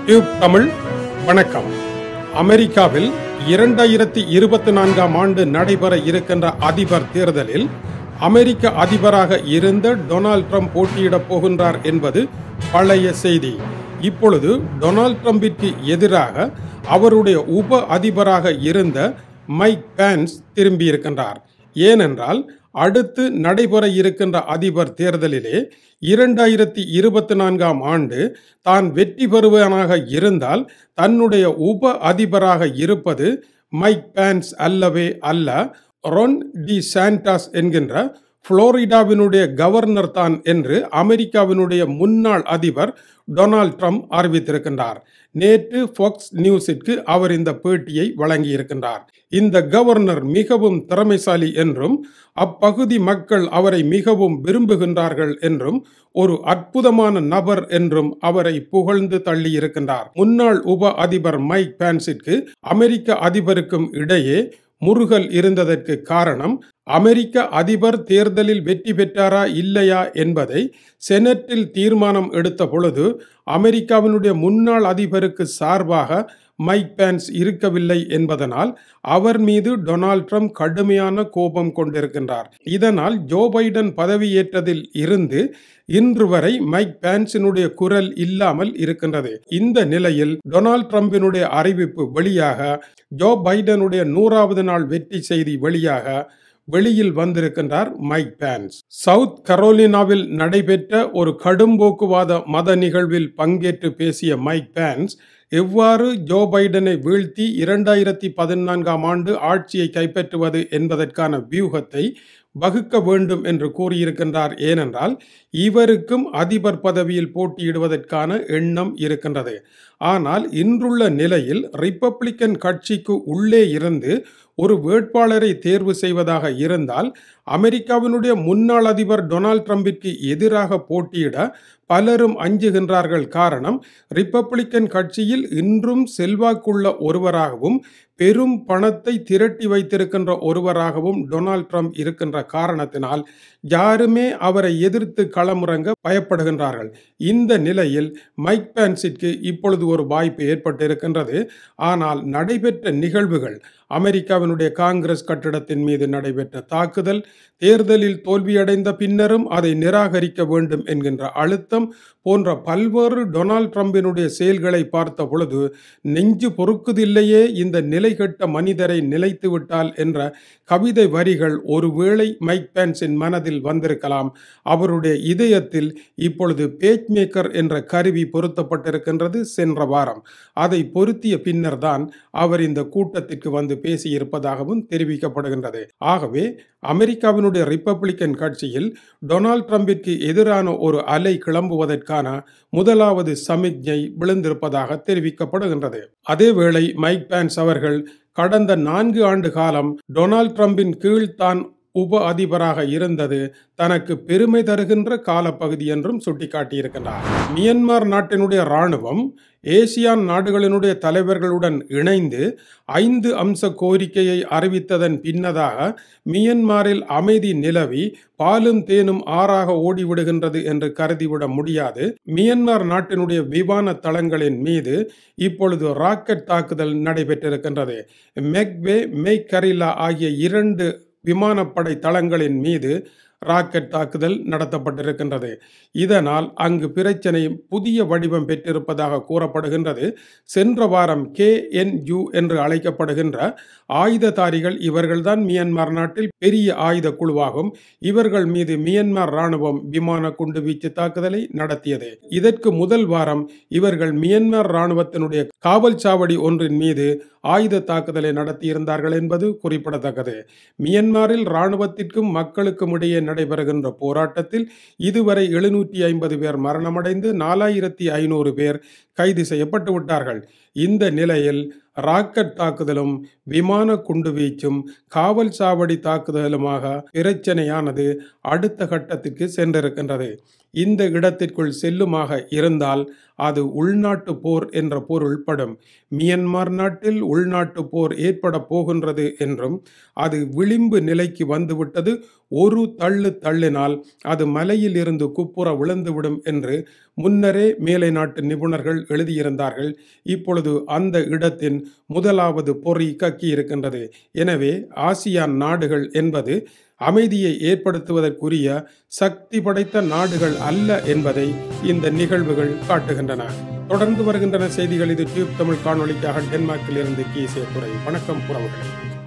tube Tamil வணக்கம் அமெரிக்காவில் இரண்டாயிரத்தி இருபத்தி நான்காம் ஆண்டு நடைபெற இருக்கின்ற அதிபர் தேர்தலில் அமெரிக்க அதிபராக இருந்த டொனால்ட் ட்ரம்ப் போட்டியிடப் போகின்றார் என்பது பழைய செய்தி இப்பொழுது டொனால்ட் ட்ரம்பிற்கு எதிராக அவருடைய உப அதிபராக இருந்த மைக் பேன்ஸ் திரும்பியிருக்கின்றார் ஏனென்றால் அடுத்து நடைபெற இருக்கின்ற அதிபர் தேர்தலிலே இரண்டாயிரத்தி இருபத்தி நான்காம் ஆண்டு தான் வெற்றி பெறுவனாக இருந்தால் தன்னுடைய உப அதிபராக இருப்பது மைக் பேன்ஸ் அல்லவே அல்ல ரொன் டி சாண்டாஸ் என்கின்ற புளோரிடாவினுடைய கவர்னர் தான் என்று அமெரிக்காவினுடைய முன்னாள் அதிபர் டொனால்ட் ட்ரம்ப் அறிவித்திருக்கின்றார் நேற்று ஃபாக்ஸ் நியூஸிற்கு அவர் இந்த பேட்டியை வழங்கியிருக்கின்றார் இந்த கவர்னர் மிகவும் திறமைசாலி என்றும் அப்பகுதி மக்கள் அவரை மிகவும் விரும்புகின்றார்கள் என்றும் ஒரு அற்புதமான நபர் என்றும் அவரை புகழ்ந்து தள்ளியிருக்கின்றார் முன்னாள் உப அதிபர் மைக் பேன்ஸிற்கு அமெரிக்க அதிபருக்கும் இடையே முருகல் இருந்ததற்கு காரணம் அமெரிக்க அதிபர் தேர்தலில் வெற்றி பெற்றாரா இல்லையா என்பதை செனட்டில் தீர்மானம் எடுத்த பொழுது அமெரிக்காவினுடைய முன்னாள் அதிபருக்கு சார்பாக மைக் பேன்ஸ் இருக்கவில்லை என்பதனால் அவர் மீது டொனால்ட் ட்ரம்ப் கடுமையான கோபம் கொண்டிருக்கின்றார் இதனால் ஜோ பைடன் பதவியேற்றதில் இருந்து இன்று வரை மைக் பேன்ஸினுடைய குரல் இல்லாமல் இருக்கின்றது இந்த நிலையில் டொனால்ட் ட்ரம்பினுடைய அறிவிப்பு வெளியாக ஜோ பைடனுடைய நூறாவது நாள் வெற்றி செய்தி வெளியாக வெளியில் வந்திருக்கின்றார் மைக் பேன்ஸ் சவுத் கரோலினாவில் நடைபெற்ற ஒரு கடும்போக்குவாத மத நிகழ்வில் பங்கேற்று பேசிய மைக் பேன்ஸ் எவ்வாறு ஜோ பைடனை வீழ்த்தி இரண்டாயிரத்தி பதினான்காம் ஆண்டு ஆட்சியை கைப்பற்றுவது என்பதற்கான வியூகத்தை வகுக்க வேண்டும் என்று கூறியிருக்கின்றார் ஏனென்றால் இவருக்கும் அதிபர் பதவியில் போட்டியிடுவதற்கான எண்ணம் இருக்கின்றது ஆனால் இன்றுள்ள நிலையில் ரிப்பப்ளிக்கன் கட்சிக்கு உள்ளே இருந்து ஒரு வேட்பாளரை தேர்வு செய்வதாக இருந்தால் அமெரிக்காவினுடைய முன்னாள் அதிபர் டொனால்ட் ட்ரம்பிற்கு எதிராக போட்டியிட பலரும் அஞ்சுகின்றார்கள் காரணம் ரிப்பப்ளிக்கன் கட்சியில் இன்றும் செல்வாக்குள்ள ஒருவராகவும் பெரும் பணத்தை திரட்டி வைத்திருக்கின்ற ஒருவராகவும் டொனால்ட் ட்ரம்ப் இருக்கின்ற காரணத்தினால் யாருமே அவரை எதிர்த்து களமுறங்க பயப்படுகின்றார்கள் இந்த நிலையில் மைக் பேன்ஸிற்கு இப்பொழுது ஒரு வாய்ப்பு ஏற்பட்டிருக்கின்றது ஆனால் நடைபெற்ற நிகழ்வுகள் அமெரிக்காவினுடைய காங்கிரஸ் கட்டிடத்தின் மீது நடைபெற்ற தாக்குதல் தேர்தலில் தோல்வியடைந்த பின்னரும் அதை நிராகரிக்க வேண்டும் என்கின்ற அழுத்தம் போன்ற பல்வேறு டொனால்ட் ட்ரம்பினுடைய செயல்களை பார்த்த பொழுது நெஞ்சு பொறுக்குதில்லையே இந்த நிலைகட்ட மனிதரை நிலைத்து விட்டால் என்ற கவிதை வரிகள் ஒருவேளை மைக் பேன்ஸின் மனதில் வந்திருக்கலாம் அவருடைய இதயத்தில் இப்பொழுது பேச் மேக்கர் என்ற கருவி பொருத்தப்பட்டிருக்கின்றது சென்ற வாரம் அதை பொருத்திய பின்னர் தான் அவர் இந்த கூட்டத்திற்கு வந்து பேசியிருப்பதாகவும் தெரிவிக்கப்படுகின்றது ஆகவே அமெரிக்காவினுடைய ரிப்பப்ளிக்கன் கட்சியில் டொனால்ட் ட்ரம்பிற்கு எதிரான ஒரு அலை கிளம்புவதற்கான முதலாவது சமிக்ஞை விழுந்திருப்பதாக தெரிவிக்கப்படுகின்றது அதேவேளை மைக் பேன்ஸ் அவர்கள் கடந்த நான்கு ஆண்டு காலம் டொனால்ட் ட்ரம்பின் கீழ் தான் உப அதிபராக இருந்தது தனக்கு பெருமை தருகின்ற காலப்பகுதி என்றும் சுட்டிக்காட்டியிருக்கின்றார் மியன்மார் நாட்டினுடைய இராணுவம் ஏசியான் நாடுகளினுடைய தலைவர்களுடன் இணைந்து ஐந்து அம்ச கோரிக்கையை அறிவித்ததன் பின்னதாக மியன்மாரில் அமைதி நிலவி பாலும் தேனும் ஆறாக ஓடிவிடுகின்றது என்று கருதிவிட முடியாது மியன்மார் நாட்டினுடைய விமான தளங்களின் மீது இப்பொழுது ராக்கெட் தாக்குதல் நடைபெற்றிருக்கின்றது மெக்வே மெய் கரிலா ஆகிய இரண்டு விமானப்படை தளங்களின் மீது ராக்கெட் தாக்குதல் நடத்தப்பட்டிருக்கின்றது இதனால் அங்கு பிரச்சனை புதிய வடிவம் பெற்றிருப்பதாக கூறப்படுகின்றது சென்ற வாரம் கே என் யூ என்று அழைக்கப்படுகின்ற ஆயுததாரிகள் இவர்கள்தான் மியன்மார் நாட்டில் பெரிய ஆயுத குழுவாகும் இவர்கள் மீது மியன்மார் ராணுவம் விமான குண்டு வீச்சு தாக்குதலை நடத்தியது இதற்கு முதல் வாரம் இவர்கள் மியன்மார் ராணுவத்தினுடைய காவல் சாவடி ஒன்றின் மீது ஆயுத தாக்குதலை நடத்தியிருந்தார்கள் என்பது குறிப்பிடத்தக்கது மியன்மாரில் இராணுவத்திற்கும் மக்களுக்கும் இடையே நடைபெறுகின்ற போராட்டத்தில் இதுவரை எழுநூற்றி ஐம்பது பேர் மரணமடைந்து நாலாயிரத்தி ஐநூறு பேர் கைது செய்யப்பட்டு விட்டார்கள் இந்த நிலையில் ராக்கெட் தாக்குதலும் விமான குண்டு வீச்சும் காவல் சாவடி தாக்குதலுமாக பிரச்சனையானது அடுத்த கட்டத்திற்கு சென்றிருக்கின்றது இந்த இடத்திற்குள் செல்லுமாக இருந்தால் அது உள்நாட்டு போர் என்ற பொருள் படும் மியன்மார் நாட்டில் உள்நாட்டு போர் ஏற்பட போகின்றது என்றும் அது விளிம்பு நிலைக்கு வந்துவிட்டது ஒரு தள்ளு தள்ளினால் அது மலையில் இருந்து குப்புற விழுந்துவிடும் என்று முன்னரே மேலை நாட்டு நிபுணர்கள் எழுதியிருந்தார்கள் இப்பொழுது அந்த இடத்தின் முதலாவது பொறி கக்கி இருக்கின்றது எனவே ஆசியான் நாடுகள் என்பது அமைதியை ஏற்படுத்துவதற்குரிய சக்தி படைத்த நாடுகள் அல்ல என்பதை இந்த நிகழ்வுகள் காட்டுகின்றன தொடர்ந்து வருகின்றன செய்திகள் இது டியூப் தமிழ் காணொளிக்காக டென்மார்க்கில் இருந்து கீசே துறை வணக்கம் உறவுகளே